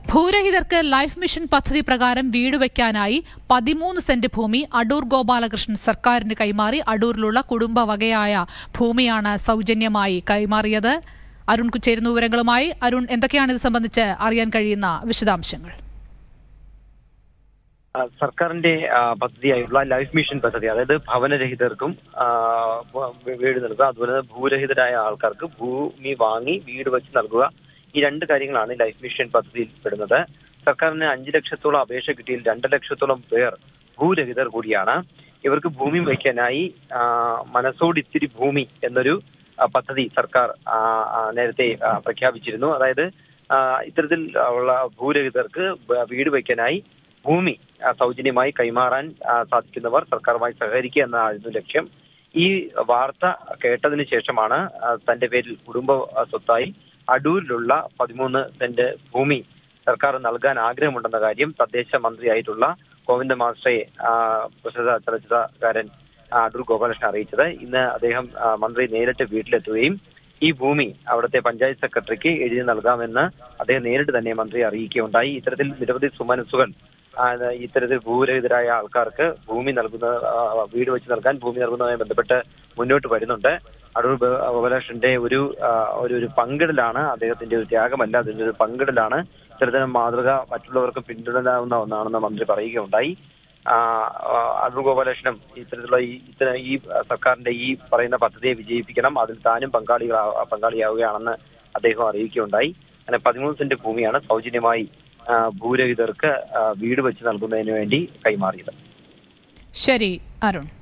ഭൂരഹിതർക്ക് life mission പദ്ധതി പ്രകാരം വീട് വയ്ക്കാനായി പതിമൂന്ന് സെന്റ് ഭൂമി അടൂർ ഗോപാലകൃഷ്ണൻ സർക്കാരിന് കൈമാറി അടൂരിലുള്ള കുടുംബ വകയായ ഭൂമിയാണ് സൗജന്യമായി കൈമാറിയത് അരുൺ ചേരുന്ന വിവരങ്ങളുമായി അരുൺ എന്തൊക്കെയാണ് ഇത് സംബന്ധിച്ച് അറിയാൻ കഴിയുന്ന വിശദാംശങ്ങൾ ആ, സർക്കാരിന്റെ ആ, പദ്ധതിയായുള്ള ലൈഫ് മിഷൻ പദ്ധതി അതായത് ഭവനരഹിതർക്കും ആ, വ- വീട് നൽകുക അതുപോലെ തന്നെ ഭൂരഹിതരായ ആൾക്കാർക്ക് ഭൂമി വാങ്ങി വീട് വെച്ച് നൽകുക ഈ രണ്ട് കാര്യങ്ങളാണ് ലൈഫ് മിഷൻ പദ്ധതിയിൽ പെടുന്നത് സർക്കാരിന് അഞ്ചു ലക്ഷത്തോളം അപേക്ഷ കിട്ടിയിൽ രണ്ട് ലക്ഷത്തോളം പേർ ഭൂരഹിതർ കൂടിയാണ് ഇവർക്ക് ഭൂമി വയ്ക്കാനായി ആ, മനസ്സോട് ഇത്തിരി ഭൂമി എന്നൊരു ആ, പദ്ധതി സർക്കാർ ആ, ആ, നേരത്തെ ആ, പ്രഖ്യാപിച്ചിരുന്നു അതായത് ആ, ഇത്തരത്തിൽ ഉള്ള ഭൂരഹിതർക്ക് ബ- വീട് വയ്ക്കാനായി ഭൂമി ആ, സൗജന്യമായി കൈമാറാൻ ആ, സാധിക്കുന്നവർ സർക്കാരുമായി സഹകരിക്കുക എന്നതായിരുന്നു ലക്ഷ്യം ഈ വാർത്ത കേട്ടതിന് ശേഷമാണ് ആ, തന്റെ പേരിൽ കുടുംബ ആ, സ്വത്തായി അടൂരിലുള്ള പതിമൂന്ന് സെന്റ് ഭൂമി സർക്കാർ നൽകാൻ ആഗ്രഹമുണ്ടെന്ന കാര്യം തദ്ദേശ മന്ത്രിയായിട്ടുള്ള ഗോവിന്ദ മാസ്റ്ററെ ആ, പ്രസിദ്ധ ചലച്ചിത്രകാരൻ ആ, അടൂർ ഗോപാലകൃഷ്ണൻ അറിയിച്ചത് ഇന്ന് അദ്ദേഹം ആ, മന്ത്രി നേരിട്ട് വീട്ടിലെത്തുകയും ഈ ഭൂമി അവിടുത്തെ പഞ്ചായത്ത് സെക്രട്ടറിക്ക് എഴുതി നൽകാമെന്ന് അദ്ദേഹം നേരിട്ട് തന്നെ മന്ത്രി അറിയിക്കുകയുണ്ടായി ഇത്തരത്തിൽ നിരവധി സുമനസ്സുകൾ ആ, ഇത്തരത്തിൽ ഭൂരഹിതരായ ആൾക്കാർക്ക് ഭൂമി നൽകുന്ന ആ, വീട് വെച്ച് നൽകാൻ ഭൂമി നൽകുന്നതുമായി ബന്ധപ്പെട്ട് മുന്നോട്ട് വരുന്നുണ്ട് അടൂർ ഗോ- ഗോപാലകൃഷ്ണന്റെ ഒരു ആ, ഒരു ഒരു പങ്കിടലാണ് അദ്ദേഹത്തിന്റെ ഒരു ത്യാഗമല്ല അതിന്റെ ഒരു പങ്കിടലാണ് ഇത്തരത്തിലും മാതൃക മറ്റുള്ളവർക്ക് പിന്തുടരാവുന്ന ഒന്നാണെന്ന് മന്ത്രി പറയുകയുണ്ടായി ആ, ആ, അടൂർ ഗോപാലകൃഷ്ണൻ ഇത്തരത്തിലുള്ള ഈ ഇത്തരം ഈ സർക്കാരിന്റെ ഈ പറയുന്ന പദ്ധതിയെ വിജയിപ്പിക്കണം അതിൽ താനും പങ്കാളികളാ പങ്കാളിയാവുകയാണെന്ന് അദ്ദേഹം അറിയിക്കുകയുണ്ടായി അങ്ങനെ പതിമൂന്ന് സെന്റ് ഭൂമിയാണ് സൗജന്യമായി ആ, ഭൂരഹിതർക്ക് ആ, വീട് വെച്ച് നൽകുന്നതിന് വേണ്ടി കൈമാറിയത് ശരി അരുൺ